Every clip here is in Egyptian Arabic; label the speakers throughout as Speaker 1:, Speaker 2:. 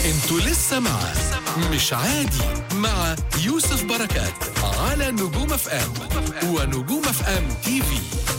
Speaker 1: انتوا لسه مع مش عادي مع يوسف بركات على نجوم اف ام ونجوم اف ام تي في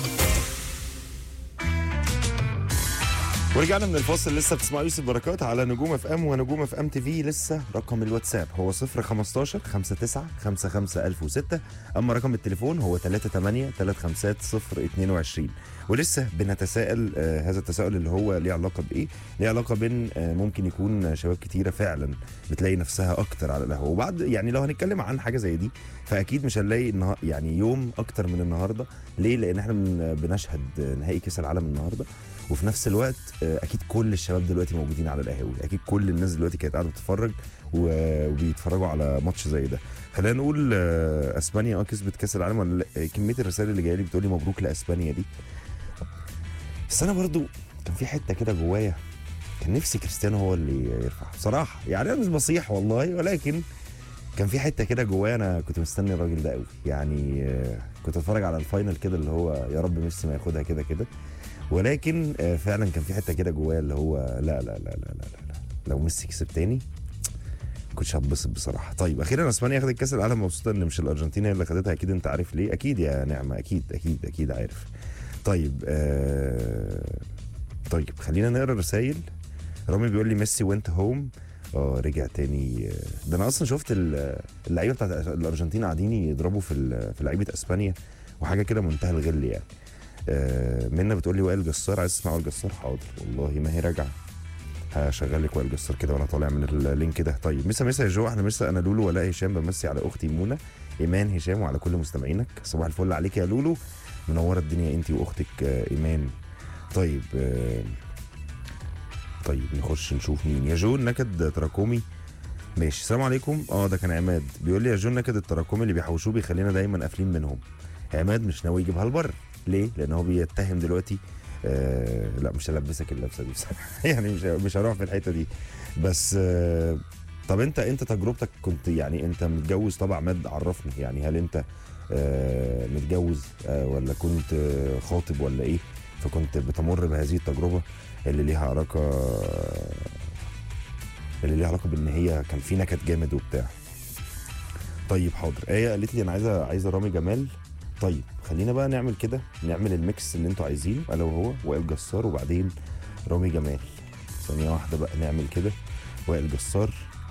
Speaker 2: ورجعنا من الفاصل لسه بتسمعوا يوسف بركات على نجوم اف ام ونجوم اف ام تي في لسه رقم الواتساب هو 015 59 55 1006 اما رقم التليفون هو 38 35 022 ولسه بنتساءل آه هذا التساؤل اللي هو ليه علاقه بايه؟ ليه علاقه بين آه ممكن يكون شباب كتيره فعلا بتلاقي نفسها اكتر على القهوه وبعد يعني لو هنتكلم عن حاجه زي دي فاكيد مش هنلاقي النها... يعني يوم اكتر من النهارده ليه؟ لان احنا بن- بنشهد نهائي كاس العالم النهارده وفي نفس الوقت آه، اكيد كل الشباب دلوقتي موجودين على القهاوي اكيد كل الناس دلوقتي كانت قاعده بتتفرج و- وبيتفرجوا على ماتش زي ده خلينا نقول آه، اسبانيا اه كسبت كاس العالم ولا لا؟ كميه الرسائل اللي جايه لي بتقول لي مبروك لاسبانيا دي بس انا برضو كان في حته كده جوايا كان نفسي كريستيانو هو اللي يرفع بصراحه يعني انا مش بصيح والله ولكن كان في حته كده جوايا انا كنت مستني الراجل ده قوي يعني آه، كنت اتفرج على الفاينل كده اللي هو يا رب ميسي ما ياخدها كده كده ولكن آه، فعلا كان في حته كده جوايا اللي هو لا لا لا لا لا, لا, لا. لو ميسي كسب تاني ما كنتش هتبسط بصراحه طيب اخيرا اسبانيا خدت كاس العالم مبسوطه ان مش الارجنتين هي اللي خدتها اكيد انت عارف ليه اكيد يا نعمه اكيد اكيد اكيد عارف طيب آه طيب خلينا نقرا الرسايل رامي بيقول لي ميسي وينت هوم اه رجع تاني آه، ده انا اصلا شفت ال- اللعيبه بتاعت الارجنتين قاعدين يضربوا في ال- في لعيبه اسبانيا وحاجه كده منتهى الغل يعني آه، منى بتقول لي وائل جسار عايز تسمع وائل جسار حاضر والله ما هي راجعه هشغل لك وائل جسار كده وانا طالع من اللينك ده طيب مسا مسا يا جو احنا مسا انا لولو ولا هشام بمسي على اختي منى ايمان هشام وعلى كل مستمعينك صباح الفل عليك يا لولو منوره الدنيا انت واختك آه، ايمان طيب آه، طيب نخش نشوف مين يا جو النكد تراكمي ماشي السلام عليكم اه ده كان عماد بيقول لي يا جو النكد التراكمي اللي بيحوشوه بيخلينا دايما قافلين منهم عماد مش ناوي يجيبها لبر ليه؟ لان هو بيتهم دلوقتي آه لا مش هلبسك اللبسه دي بصراحه يعني مش مش هروح في الحته دي بس آه طب انت انت تجربتك كنت يعني انت متجوز طبعا عماد عرفني يعني هل انت آه متجوز آه ولا كنت آه خاطب ولا ايه فكنت بتمر بهذه التجربه اللي ليها علاقه اللي ليها علاقه بان هي كان في نكد جامد وبتاع طيب حاضر ايه قالت لي انا عايزه عايزه رامي جمال طيب خلينا بقى نعمل كده نعمل الميكس اللي انتوا عايزينه انا وهو وائل جسار وبعدين رامي جمال ثانيه واحده بقى نعمل كده وائل جسار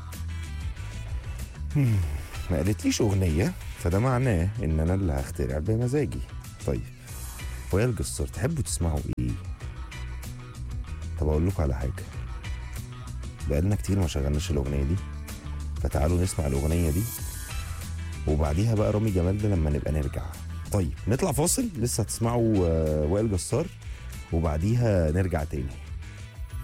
Speaker 2: هم، ما قالتليش اغنيه فده معناه ان انا اللي هخترع بمزاجي طيب وائل جسار تحبوا تسمعوا ايه طب اقول لكم على حاجه بقالنا كتير ما شغلناش الاغنيه دي فتعالوا نسمع الاغنيه دي وبعديها بقى رامي جمال ده لما نبقى نرجع طيب نطلع فاصل لسه هتسمعوا آه، وائل جسار وبعديها نرجع تاني